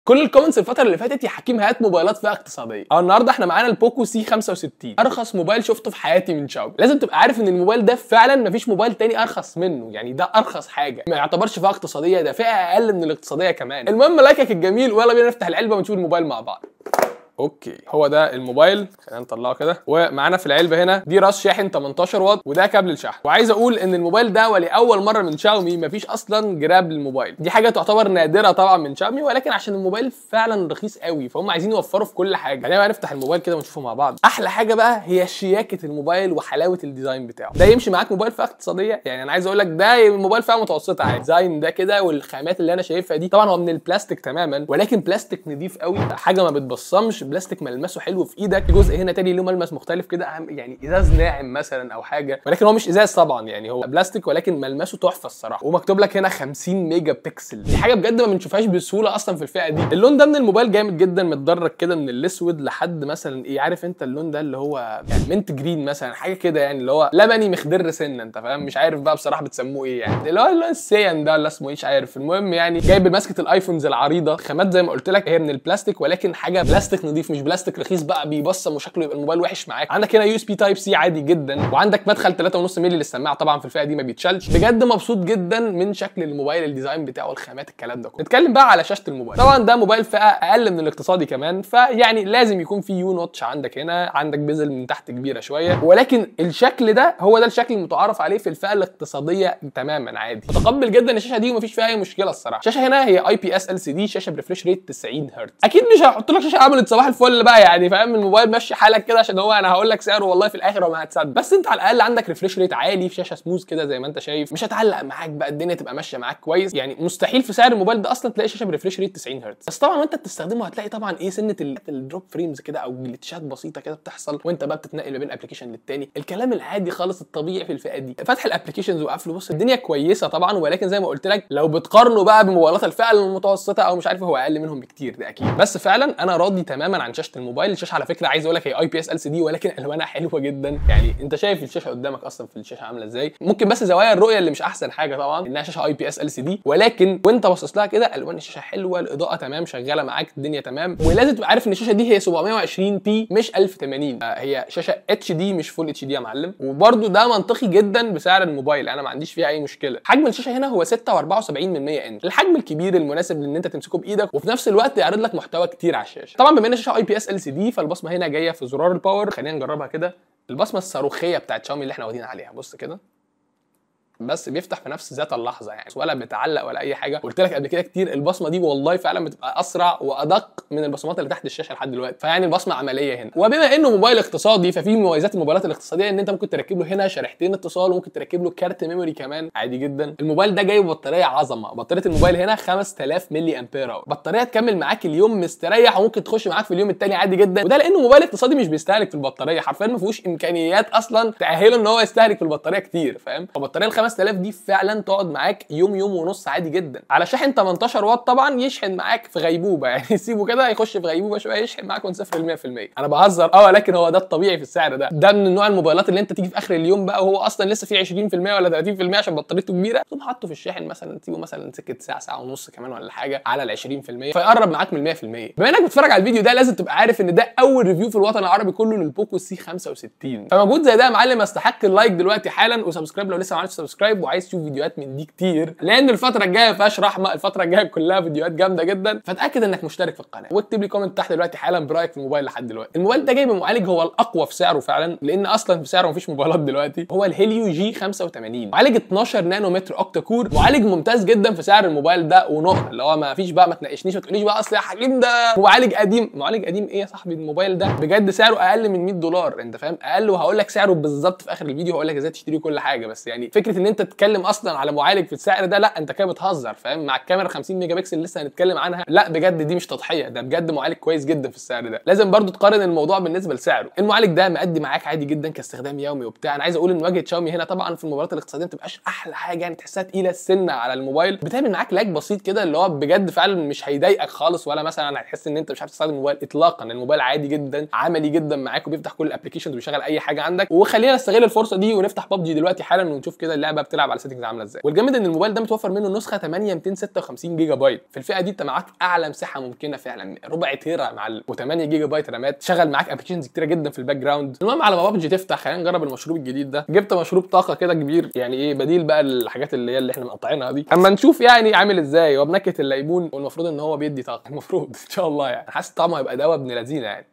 كل الكومنتس الفتره اللي فاتت يا حكيم هات موبايلات فئه اقتصاديه اه النهارده احنا معانا البوكو سي 65 ارخص موبايل شفته في حياتي من شاومي لازم تبقى عارف ان الموبايل ده فعلا مفيش موبايل تاني ارخص منه يعني ده ارخص حاجه ما يعتبرش فئه اقتصاديه ده فئه اقل من الاقتصاديه كمان المهم لايكك الجميل ويلا بينا نفتح العلبه ونشوف الموبايل مع بعض اوكي هو ده الموبايل خلينا نطلعه كده ومعانا في العلبه هنا دي راس شاحن 18 واط وده كابل الشحن وعايز اقول ان الموبايل ده ولاول مره من شاومي مفيش اصلا جراب للموبايل دي حاجه تعتبر نادره طبعا من شاومي ولكن عشان الموبايل فعلا رخيص قوي فهم عايزين يوفروا في كل حاجه خلينا بقى نفتح الموبايل كده ونشوفه مع بعض احلى حاجه بقى هي شياكه الموبايل وحلاوه الديزاين بتاعه ده يمشي معاك موبايل فئه اقتصاديه يعني انا عايز اقول لك ده موبايل فئه متوسطه عادي ديزاين ده كده والخامات اللي انا شايفها دي طبعا هو من البلاستيك تماما ولكن بلاستيك نضيف قوي حاجه ما بتبصمش بلاستيك ملمسه حلو في ايدك في جزء هنا تاني له ملمس مختلف كده أهم- يعني ازاز ناعم مثلا او حاجه ولكن هو مش ازاز طبعا يعني هو بلاستيك ولكن ملمسه تحفه الصراحه ومكتوب لك هنا 50 ميجا بكسل دي حاجه بجد ما بنشوفهاش بسهوله اصلا في الفئه دي اللون ده من الموبايل جامد جدا متدرج كده من الاسود لحد مثلا ايه عارف انت اللون ده اللي هو يعني منت جرين مثلا حاجه كده يعني اللي هو لبني مخضر سنه انت فاهم مش عارف بقى بصراحه بتسموه ايه يعني اللي هو اللون السيان ده ولا اسمه ايه مش عارف المهم يعني جايب ماسكه الايفونز العريضه خامات زي ما قلت لك هي من البلاستيك ولكن حاجه بلاستيك نظيف مش بلاستيك رخيص بقى بيبصم وشكله يبقى الموبايل وحش معاك عندك هنا يو اس بي تايب سي عادي جدا وعندك مدخل 3.5 مللي للسماعه طبعا في الفئه دي ما بيتشالش بجد مبسوط جدا من شكل الموبايل الديزاين بتاعه الخامات الكلام ده كله نتكلم بقى على شاشه الموبايل طبعا ده موبايل فئه اقل من الاقتصادي كمان فيعني لازم يكون في يو نوتش عندك هنا عندك بيزل من تحت كبيره شويه ولكن الشكل ده هو ده الشكل المتعارف عليه في الفئه الاقتصاديه تماما عادي متقبل جدا الشاشه دي ومفيش فيها اي مشكله الصراحه الشاشه هنا هي اي بي اس ال سي دي شاشه بريفريش ريت 90 هرتز اكيد مش هحط لك شاشه عملت صباح الفل بقى يعني فاهم الموبايل ماشي حالك كده عشان هو انا هقول لك سعره والله في الاخر وما هتصدق بس انت على الاقل عندك ريفريش ريت عالي في شاشه سموث كده زي ما انت شايف مش هتعلق معاك بقى الدنيا تبقى ماشيه معاك كويس يعني مستحيل في سعر الموبايل ده اصلا تلاقي شاشه بريفريش ريت 90 هرتز بس طبعا وانت بتستخدمه هتلاقي طبعا ايه سنه ال- الدروب فريمز كده او جلitchات بسيطه كده بتحصل وانت بقى بتتنقل ما بين ابلكيشن للتاني الكلام العادي خالص الطبيعي في الفئه دي فتح الابلكيشنز وقفله بص الدنيا كويسه طبعا ولكن زي ما قلت لك لو بتقارنه بقى بموبايلات الفئه المتوسطه او مش عارف هو اقل منهم بكتير ده اكيد بس فعلا انا راضي تماما عن شاشه الموبايل الشاشه على فكره عايز اقول لك هي اي بي اس ال سي دي ولكن الوانها حلوه جدا يعني انت شايف الشاشه قدامك اصلا في الشاشه عامله ازاي ممكن بس زوايا الرؤيه اللي مش احسن حاجه طبعا انها شاشه اي بي اس ال سي دي ولكن وانت باصص لها كده الوان الشاشه حلوه الاضاءه تمام شغاله معاك الدنيا تمام ولازم تبقى عارف ان الشاشه دي هي 720 بي مش 1080 آه، هي شاشه اتش دي مش فول اتش دي يا معلم وبرده ده منطقي جدا بسعر الموبايل انا ما عنديش فيها اي مشكله حجم الشاشه هنا هو 6.74 من 100 انش الحجم الكبير المناسب لان انت تمسكه بايدك وفي نفس الوقت يعرض لك محتوى كتير على الشاشه طبعا بما ان الشاشه اي بي اس ال سي دي فالبصمه هنا جايه في زرار الباور خلينا نجربها كده البصمه الصاروخيه بتاعت شاومي اللي احنا واخدين عليها بص كده بس بيفتح في نفس ذات اللحظه يعني ولا بتعلق ولا اي حاجه قلت لك قبل كده كتير البصمه دي والله فعلا بتبقى اسرع وادق من البصمات اللي تحت الشاشه لحد دلوقتي فيعني البصمه عمليه هنا وبما انه موبايل اقتصادي ففي مميزات الموبايلات الاقتصاديه ان انت ممكن تركب له هنا شريحتين اتصال وممكن تركب له كارت ميموري كمان عادي جدا الموبايل ده جاي ببطاريه عظمه بطاريه الموبايل هنا 5000 ملي امبير اور بطاريه تكمل معاك اليوم مستريح وممكن تخش معاك في اليوم التاني عادي جدا وده لانه موبايل اقتصادي مش بيستهلك في البطاريه حرفيا ما فيهوش امكانيات اصلا تاهله ان هو يستهلك في البطاريه كتير فاهم فبطاريه ال 5000 دي فعلا تقعد معاك يوم يوم ونص عادي جدا على شاحن 18 واط طبعا يشحن معاك في غيبوبه يعني سيبه كده يخش في غيبوبه شويه يشحن معاك من صفر ل 100% انا بهزر اه ولكن هو ده الطبيعي في السعر ده ده من نوع الموبايلات اللي انت تيجي في اخر اليوم بقى وهو اصلا لسه فيه 20% ولا 30% عشان بطاريته كبيره تقوم حاطه في الشاحن مثلا تسيبه مثلا سكه ساعه ساعه ونص كمان ولا حاجه على ال 20% فيقرب معاك من 100% بما انك بتتفرج على الفيديو ده لازم تبقى عارف ان ده اول ريفيو في الوطن العربي كله للبوكو سي 65 فموجود زي ده يا معلم يستحق اللايك دلوقتي حالا وسبسكرايب لو لسه ما عملتش سبسكرايب وعايز تشوف فيديوهات من دي كتير لان الفتره الجايه ما فيهاش رحمه الفتره الجايه كلها فيديوهات جامده جدا فتاكد انك مشترك في القناه واكتب لي كومنت تحت دلوقتي حالا برايك في الموبايل لحد دلوقتي الموبايل ده جاي بمعالج هو الاقوى في سعره فعلا لان اصلا في سعره مفيش موبايلات دلوقتي هو الهيليو جي 85 معالج 12 نانومتر اوكتا كور معالج ممتاز جدا في سعر الموبايل ده ونقطه اللي هو ما فيش بقى ما تناقشنيش ما تقوليش بقى اصل يا حكيم ده معالج قديم معالج قديم ايه يا صاحبي الموبايل ده بجد سعره اقل من 100 دولار انت فاهم اقل وهقول لك سعره بالظبط في اخر الفيديو هقول لك ازاي تشتري كل حاجه بس يعني فكره ان انت تتكلم اصلا على معالج في السعر ده لا انت كده بتهزر فاهم مع الكاميرا 50 ميجا بكسل اللي لسه هنتكلم عنها لا بجد دي مش تضحيه ده بجد معالج كويس جدا في السعر ده لازم برضو تقارن الموضوع بالنسبه لسعره المعالج ده مأدي معاك عادي جدا كاستخدام يومي وبتاع انا عايز اقول ان واجهه شاومي هنا طبعا في الموبايلات الاقتصاديه ما بتبقاش احلى حاجه يعني تحسها تقيله السنه على الموبايل بتعمل معاك لاج بسيط كده اللي هو بجد فعلا مش هيضايقك خالص ولا مثلا هتحس ان انت مش عارف تستخدم الموبايل اطلاقا الموبايل عادي جدا عملي جدا معاك وبيفتح كل الابلكيشنز وبيشغل اي حاجه عندك وخلينا نستغل الفرصه دي ونفتح ببجي دلوقتي حالا ونشوف كده اللعبه لعبه بتلعب على سيتنجز عامله ازاي والجامد ان الموبايل ده متوفر منه نسخه 8 256 جيجا بايت في الفئه دي انت معاك اعلى مساحه ممكنه فعلا ربع تيرا مع ال... و8 جيجا بايت رامات شغل معاك ابلكيشنز كتيره جدا في الباك جراوند المهم على ما بابجي تفتح خلينا نجرب المشروب الجديد ده جبت مشروب طاقه كده كبير يعني ايه بديل بقى الحاجات اللي هي اللي احنا مقطعينها دي اما نشوف يعني عامل ازاي هو بنكهه الليمون والمفروض ان هو بيدي طاقه المفروض ان شاء الله يعني حاسس طعمه هيبقى دواء ابن لذينه يعني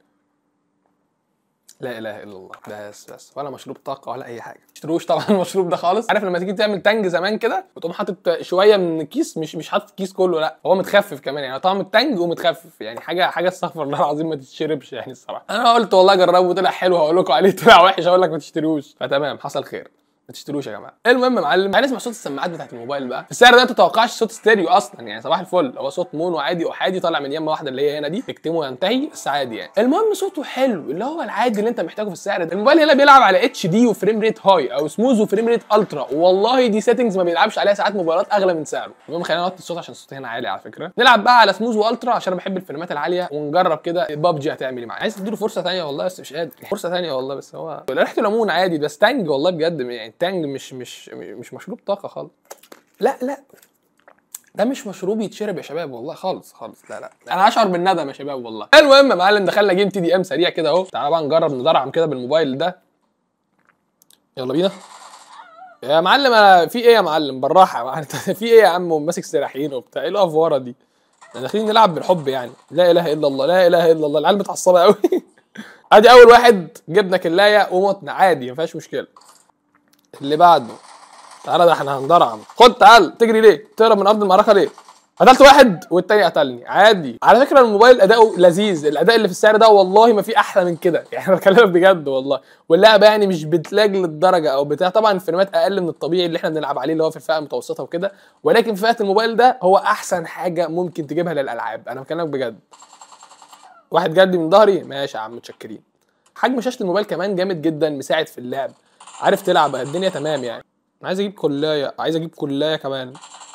لا اله الا الله بس بس ولا مشروب طاقه ولا اي حاجه تشتروش طبعا المشروب ده خالص عارف لما تيجي تعمل تانج زمان كده وتقوم حاطط شويه من الكيس مش مش حاطط الكيس كله لا هو متخفف كمان يعني طعم التانج ومتخفف يعني حاجه حاجه استغفر الله العظيم ما تتشربش يعني الصراحه انا قلت والله جربه طلع حلو هقول لكم عليه طلع وحش هقول لك ما تشتروش فتمام حصل خير ما تشتروش يا جماعه المهم يا معلم تعالى نسمع صوت السماعات بتاعت الموبايل بقى السعر ده ما تتوقعش صوت ستيريو اصلا يعني صباح الفل هو صوت مونو عادي احادي طالع من يمه واحده اللي هي هنا دي تكتمه وينتهي بس عادي يعني المهم صوته حلو اللي هو العادي اللي انت محتاجه في السعر ده الموبايل هنا بيلعب على اتش دي وفريم ريت هاي او سموز وفريم ريت الترا والله دي سيتنجز ما بيلعبش عليها ساعات موبايلات اغلى من سعره المهم خلينا نوطي الصوت عشان الصوت هنا عالي على فكره نلعب بقى على سموز والترا عشان انا بحب الفريمات العاليه ونجرب كده بابجي هتعمل ايه معايا عايز تديله فرصه ثانيه والله بس مش قادر فرصه ثانيه والله بس هو ريحته ليمون عادي بس تانج والله بجد يعني تانج مش مش مش مشروب طاقه خالص لا لا ده مش مشروب يتشرب يا شباب والله خالص خالص لا لا انا اشعر بالندم يا شباب والله المهم يا معلم دخلنا جيم تي دي ام سريع كده اهو تعالى بقى نجرب ندرعم كده بالموبايل ده يلا بينا يا معلم انا في ايه يا معلم بالراحه يا معلم في ايه يا عم ماسك سلاحين وبتاع ايه الافواره دي احنا داخلين نلعب بالحب يعني لا اله الا الله لا اله الا الله العيال متعصبه قوي ادي اول واحد جبنا كلايه ومتنا عادي ما فيهاش مشكله اللي بعده تعالى ده احنا هندرعم خد تعال تجري ليه تهرب من ارض المعركه ليه قتلت واحد والتاني قتلني عادي على فكره الموبايل اداؤه لذيذ الاداء اللي في السعر ده والله ما في احلى من كده يعني انا بكلمك بجد والله واللعبه يعني مش بتلاج للدرجه او بتاع طبعا الفريمات اقل من الطبيعي اللي احنا بنلعب عليه اللي هو في الفئه المتوسطه وكده ولكن في فئه الموبايل ده هو احسن حاجه ممكن تجيبها للالعاب انا بكلمك بجد واحد جدي من ظهري ماشي يا عم متشكرين حجم شاشه الموبايل كمان جامد جدا مساعد في اللعب عارف تلعب الدنيا تمام يعني انا عايز اجيب كلايه عايز اجيب كلايه كمان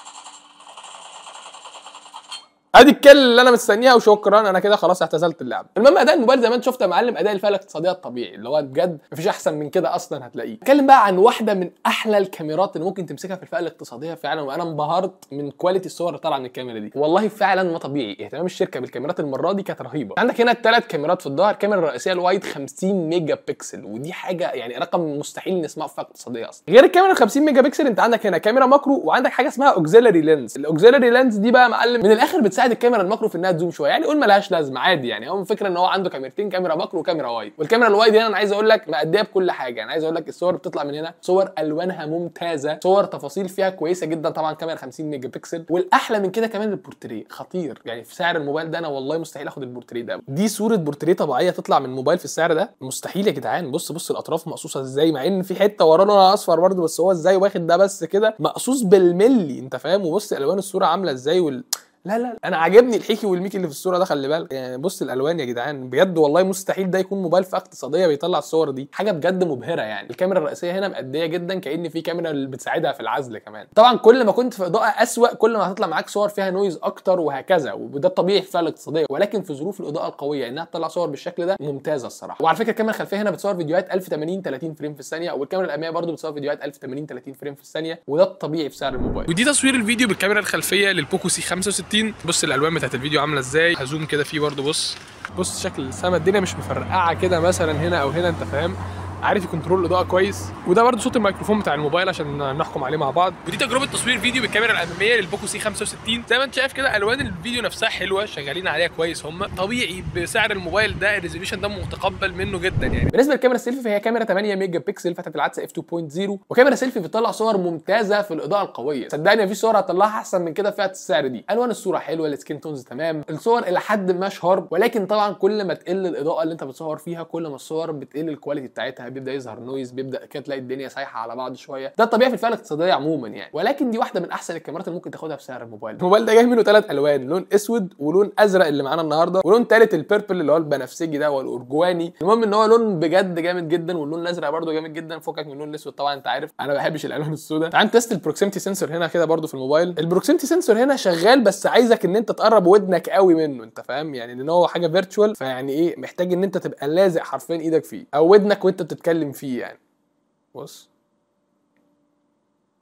ادي الكل اللي انا مستنيها وشكرا انا كده خلاص اعتزلت اللعبه المهم اداء الموبايل زي ما انت شفت يا معلم اداء الفئه الاقتصاديه الطبيعي اللي هو بجد مفيش احسن من كده اصلا هتلاقيه اتكلم بقى عن واحده من احلى الكاميرات اللي ممكن تمسكها في الفئه الاقتصاديه فعلا وانا انبهرت من كواليتي الصور اللي طالعه من الكاميرا دي والله فعلا ما طبيعي اهتمام الشركه بالكاميرات المره دي كانت رهيبه عندك هنا الثلاث كاميرات في الظهر الكاميرا الرئيسيه الوايد 50 ميجا بكسل ودي حاجه يعني رقم مستحيل نسمعه في فئه اقتصاديه اصلا غير الكاميرا 50 ميجا بكسل انت عندك هنا كاميرا ماكرو وعندك حاجه اسمها اوكسيلري لينز الاوكسيلري لينز دي بقى معلم من الاخر بتساعد الكاميرا الماكرو في انها تزوم شويه يعني قول ملهاش لازمه عادي يعني هو الفكره ان هو عنده كاميرتين كاميرا ماكرو وكاميرا وايد والكاميرا الوايد هنا انا عايز اقول لك مأديه بكل حاجه يعني عايز اقول لك الصور بتطلع من هنا صور الوانها ممتازه صور تفاصيل فيها كويسه جدا طبعا كاميرا 50 ميجا بكسل والاحلى من كده كمان البورتريه خطير يعني في سعر الموبايل ده انا والله مستحيل اخد البورتريه ده دي صوره بورتريه طبيعيه تطلع من موبايل في السعر ده مستحيل يا جدعان بص بص الاطراف مقصوصه ازاي مع ان في حته وراه لونها اصفر برده بس هو ازاي واخد ده بس كده مقصوص بالملي انت فاهم وبص الوان الصوره عامله ازاي وال... لا لا انا عاجبني الحيكي والميكي اللي في الصوره ده خلي بالك يعني بص الالوان يا جدعان بجد والله مستحيل ده يكون موبايل فئه اقتصاديه بيطلع الصور دي حاجه بجد مبهره يعني الكاميرا الرئيسيه هنا مأديه جدا كأن في كاميرا اللي بتساعدها في العزل كمان طبعا كل ما كنت في اضاءه اسوأ كل ما هتطلع معاك صور فيها نويز اكتر وهكذا وده الطبيعي في الفئه الاقتصاديه ولكن في ظروف الاضاءه القويه انها تطلع صور بالشكل ده ممتازه الصراحه وعلى فكره الكاميرا الخلفيه هنا بتصور فيديوهات 1080 30 فريم في الثانيه والكاميرا الاماميه برضو بتصور فيديوهات 1080 30 فريم في الثانيه وده الطبيعي في سعر الموبايل ودي تصوير الفيديو بالكاميرا الخلفيه للبوكو سي 65 بص الالوان بتاعت الفيديو عامله ازاي هزوم كده فيه برضو بص بص شكل السما الدنيا مش مفرقعه كده مثلا هنا او هنا انت فاهم عارف يكنترول الاضاءه كويس وده برضه صوت الميكروفون بتاع الموبايل عشان نحكم عليه مع بعض ودي تجربه تصوير فيديو بالكاميرا الاماميه للبوكو سي 65 زي ما انت شايف كده الوان الفيديو نفسها حلوه شغالين عليها كويس هم طبيعي بسعر الموبايل ده الريزوليوشن ده متقبل منه جدا يعني بالنسبه للكاميرا السيلفي فهي كاميرا 8 ميجا بكسل فتحه العدسه اف 2.0 وكاميرا سيلفي بتطلع صور ممتازه في الاضاءه القويه صدقني مفيش صور هتطلعها احسن من كده في فئه السعر دي الوان الصوره حلوه السكين تونز تمام الصور الى حد ما شارب ولكن طبعا كل ما تقل الاضاءه اللي انت بتصور فيها كل ما الصور بتقل الكواليتي بتاعتها بيبدا يظهر نويز بيبدا كده تلاقي الدنيا سايحه على بعض شويه ده الطبيعي في الفئه الاقتصاديه عموما يعني ولكن دي واحده من احسن الكاميرات اللي ممكن تاخدها بسعر الموبايل الموبايل ده جاي منه ثلاث الوان لون اسود ولون ازرق اللي معانا النهارده ولون ثالث البيربل اللي هو البنفسجي ده والارجواني المهم ان هو لون بجد جامد جدا واللون الازرق برده جامد جدا فكك من اللون الاسود طبعا انت عارف انا ما بحبش الالوان السوداء تعال تيست البروكسيمتي سنسور هنا كده برده في الموبايل البروكسيمتي سنسور هنا شغال بس عايزك ان انت تقرب ودنك قوي منه انت فاهم يعني ان هو حاجه فيرتشوال فيعني ايه محتاج ان انت تبقى لازق حرفيا ايدك فيه او ودنك وانت بتتكلم فيه يعني بص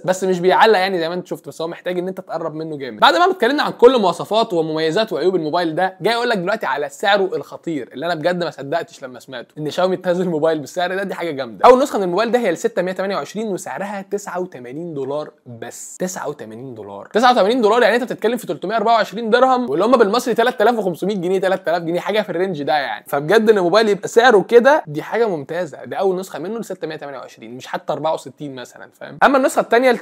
بس مش بيعلق يعني زي ما انت شفت بس هو محتاج ان انت تقرب منه جامد بعد ما اتكلمنا عن كل مواصفات ومميزات وعيوب الموبايل ده جاي اقول لك دلوقتي على سعره الخطير اللي انا بجد ما صدقتش لما سمعته ان شاومي تنزل موبايل بالسعر ده دي حاجه جامده اول نسخه من الموبايل ده هي ال 6128 وسعرها 89 دولار بس 89 دولار 89 دولار يعني انت بتتكلم في 324 درهم واللي هم بالمصري 3500 جنيه 3000 جنيه حاجه في الرينج ده يعني فبجد ان الموبايل يبقى سعره كده دي حاجه ممتازه ده اول نسخه منه ل 628 مش حتى 64 مثلا فاهم اما النسخه الثانيه ل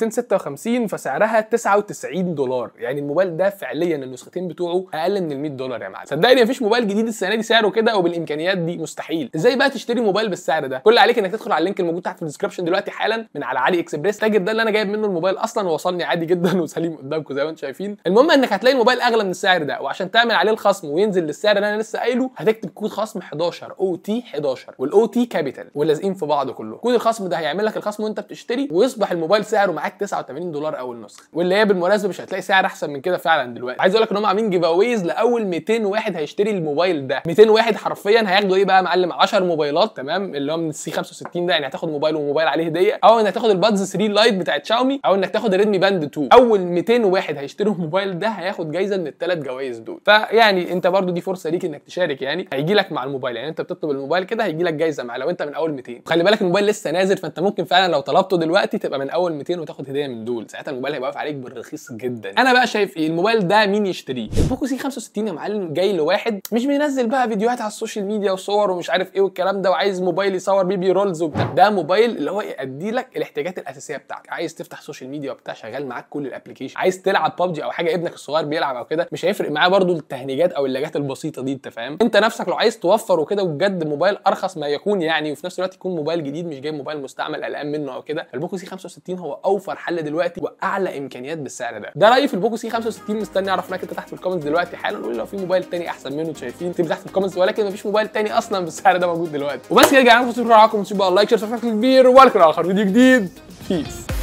8256 فسعرها 99 دولار يعني الموبايل ده فعليا النسختين بتوعه اقل من ال 100 دولار يا معلم صدقني مفيش موبايل جديد السنه دي سعره كده وبالامكانيات دي مستحيل ازاي بقى تشتري موبايل بالسعر ده كل اللي عليك انك تدخل على اللينك الموجود تحت في الديسكربشن دلوقتي حالا من على علي اكسبريس التاجر ده اللي انا جايب منه الموبايل اصلا ووصلني عادي جدا وسليم قدامكم زي ما انتم شايفين المهم انك هتلاقي الموبايل اغلى من السعر ده وعشان تعمل عليه الخصم وينزل للسعر اللي انا لسه قايله هتكتب كود خصم 11 او تي 11 والاو تي كابيتال ولازقين في بعض كله كود الخصم ده هيعمل لك الخصم وانت بتشتري ويصبح الموبايل سعره معاك 89 دولار اول نسخه واللي هي بالمناسبه مش هتلاقي سعر احسن من كده فعلا دلوقتي عايز اقول لك ان هم عاملين جيف اويز لاول 200 واحد هيشتري الموبايل ده 200 واحد حرفيا هياخدوا ايه بقى يا معلم 10 موبايلات تمام اللي هو من السي 65 ده يعني هتاخد موبايل وموبايل عليه هديه او انك تاخد البادز 3 لايت بتاعت شاومي او انك تاخد الريدمي باند 2 اول 200 واحد هيشتروا الموبايل ده هياخد جايزه من الثلاث جوائز دول فيعني انت برضو دي فرصه ليك انك تشارك يعني هيجي لك مع الموبايل يعني انت بتطلب الموبايل كده هيجي لك جايزه مع لو انت من اول 200 خلي بالك الموبايل لسه نازل فانت ممكن فعلا لو طلبته دلوقتي تبقى من اول 200 وتاخد هديه من دول ساعتها الموبايل هيبقى واقف عليك بالرخيص جدا انا بقى شايف ايه الموبايل ده مين يشتريه البوكو سي 65 يا معلم جاي لواحد مش بينزل بقى فيديوهات على السوشيال ميديا وصور ومش عارف ايه والكلام ده وعايز موبايل يصور بيه بي رولز وبتاع ده موبايل اللي هو يأدي لك الاحتياجات الاساسيه بتاعتك عايز تفتح سوشيال ميديا وبتاع شغال معاك كل الابلكيشن عايز تلعب ببجي او حاجه ابنك الصغير بيلعب او كده مش هيفرق معاه برضو التهنيجات او اللاجات البسيطه دي انت فاهم انت نفسك لو عايز توفر وكده وبجد موبايل ارخص ما يكون يعني وفي نفس الوقت يكون موبايل جديد مش جايب موبايل مستعمل قلقان منه او كده البوكو سي 65 هو اوفر حل دلوقتي واعلى امكانيات بالسعر ده ده رايي في البوكو سي 65 مستني اعرف رايك انت تحت في الكومنتس دلوقتي حالا قول لي لو في موبايل تاني احسن منه انتوا شايفين اكتب تحت في الكومنتس ولكن مفيش موبايل تاني اصلا بالسعر ده موجود دلوقتي وبس كده يا جماعه معاكم لايك شير سبسكرايب كبير ولكن اخر فيديو جديد بيس